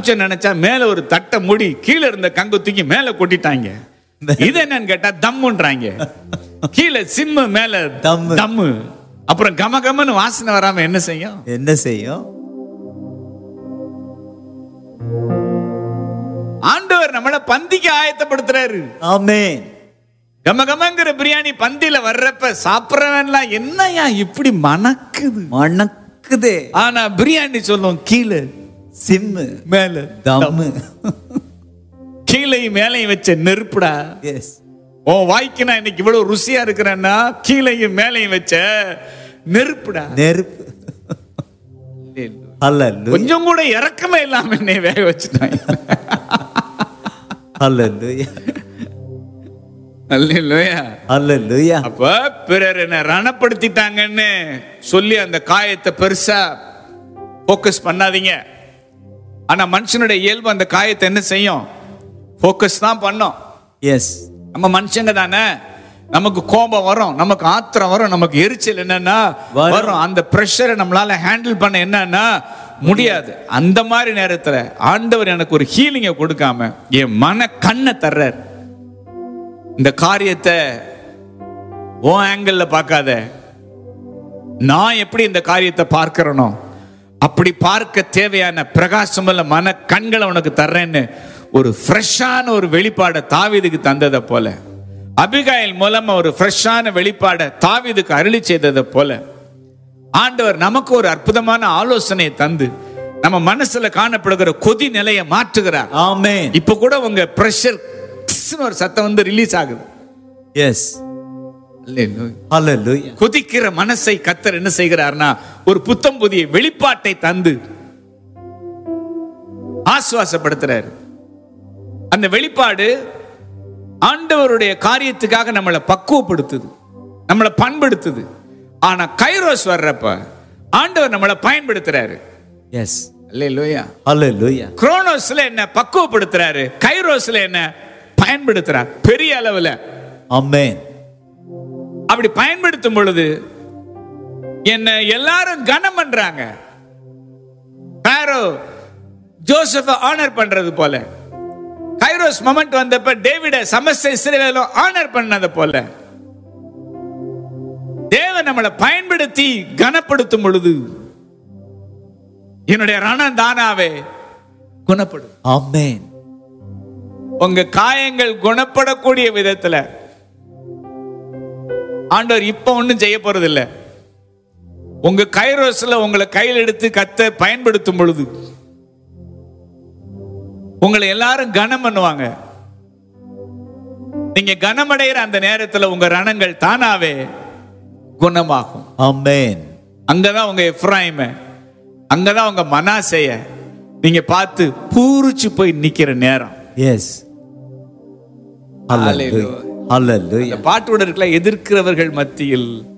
சமைச்ச நினைச்சா மேல ஒரு தட்டை மூடி கீழே இருந்த கங்கு தூக்கி மேல கொட்டிட்டாங்க இது என்னன்னு கேட்டா தம்முன்றாங்க கீழே சிம்மு மேல தம்மு. தம்மு அப்புறம் கம கமன்னு வாசனை வராம என்ன செய்யும் என்ன செய்யும் ஆண்டவர் நம்மள பந்திக்கு ஆயத்தப்படுத்துறாரு ஆமென் கம கமங்கிற பிரியாணி பந்தியில வர்றப்ப சாப்பிடறவன்லாம் என்னையா இப்படி மணக்குது மணக்குதே ஆனா பிரியாணி சொல்லும் கீழே சிம்மு மேல தம்மு கீழையும் மேலையும் வச்ச நெருப்புடா எஸ் உன் வாய்க்கு நான் இன்னைக்கு இவ்வளவு ருசியா இருக்கிறேன்னா கீழையும் மேலையும் வச்ச நெருப்புடா நெருப்பு ஹalleluya கொஞ்சம் கூட இறக்கமே இல்லாம என்னை வேக வச்சுட்டாங்க ஹalleluya அல்லேலூயா. ஹalleluya அப்ப பிறர் என்ன ரணப்படுத்திட்டாங்கன்னு சொல்லி அந்த காயத்தை பெருசா போக்கஸ் பண்ணாதீங்க ஆனா மனுஷனுடைய இயல்பு அந்த காயத்தை என்ன செய்யும் போக்கஸ் தான் பண்ணும் எஸ் நம்ம மனுஷங்க தானே நமக்கு கோபம் வரும் நமக்கு ஆத்திரம் வரும் நமக்கு எரிச்சல் என்னன்னா வரும். வரும் அந்த ப்ரெஷரை நம்மளால ஹேண்டில் பண்ண என்னன்னா முடியாது அந்த மாதிரி நேரத்துல ஆண்டவர் எனக்கு ஒரு ஹீலிங்கை கொடுக்காம என் மன கண்ணை தர்றார் இந்த காரியத்தை ஓ ஆங்கிள் பார்க்காத நான் எப்படி இந்த காரியத்தை பார்க்கிறேனோ அப்படி பார்க்க தேவையான பிரகாசமுள்ள மன கண்களை உனக்கு தர்றேன்னு ஒரு ஃப்ரெஷ்ஷான ஒரு வெளிப்பாடை தாவீதுக்கு தந்ததை போல அபிகாயில் மூலமா ஒரு ஃப்ரெஷ்ஷான வெளிப்பாடை தாவீதுக்கு அருளி செய்ததை போல ஆண்டவர் நமக்கு ஒரு அற்புதமான ஆலோசனையை தந்து நம்ம மனசுல காணப்படுகிற கொதி நிலையை மாற்றுகிறார் ஆமென் இப்ப கூட உங்க பிரஷர் ஒரு சத்தம் வந்து ரிலீஸ் ஆகுது எஸ் ஹalleluya கொதிக்கிற மனசை கத்தர் என்ன செய்கிறார்னா ஒரு புத்தம் புதிய வெளிப்பாட்டை தந்து ஆசுவாசப்படுத்துறாரு அந்த வெளிப்பாடு ஆண்டவருடைய காரியத்துக்காக நம்மளை பக்குவப்படுத்துது நம்மளை பண்படுத்துது ஆனா கைரோஸ் வர்றப்ப ஆண்டவர் நம்மளை பயன்படுத்துறாரு எஸ் இல்லையா ஹalleluya குரோனோஸ்ல என்ன பக்குவப்படுத்துறாரு கைரோஸ்ல என்ன பயன்படுத்துறார் பெரிய அளவுல ஆமென் அப்படி பயன்படுத்தும் பொழுது என்ன எல்லாரும் கனம் பண்றாங்க பாரோ ஜோசப் ஆனர் பண்றது போல கைரோஸ் மொமெண்ட் வந்தப்ப டேவிட சமஸ்த இஸ்ரவேலும் ஆனர் பண்ணது போல தேவன் நம்மளை பயன்படுத்தி கனப்படுத்தும் பொழுது என்னுடைய ரணம் தானாவே குணப்படும் ஆமென் உங்க காயங்கள் குணப்படக்கூடிய விதத்துல ஆண்டவர் இப்ப ஒண்ணும் செய்ய போறது இல்ல உங்க கைரோஸ்ல உங்களை கையில் எடுத்து கத்த பயன்படுத்தும் பொழுது உங்களை எல்லாரும் கனம் பண்ணுவாங்க நீங்க கனமடைகிற அந்த நேரத்துல உங்க ரணங்கள் தானாவே குணமாகும் ஆமென் அங்கதான் உங்க எஃப்ராயிம அங்கதான் உங்க மனாசைய நீங்க பார்த்து பூரிச்சு போய் நிக்கிற நேரம் எஸ் ஹalleluya ஹalleluya இந்த பாட்டோட இருக்கல எதிர்க்கிறவர்கள் மத்தியில்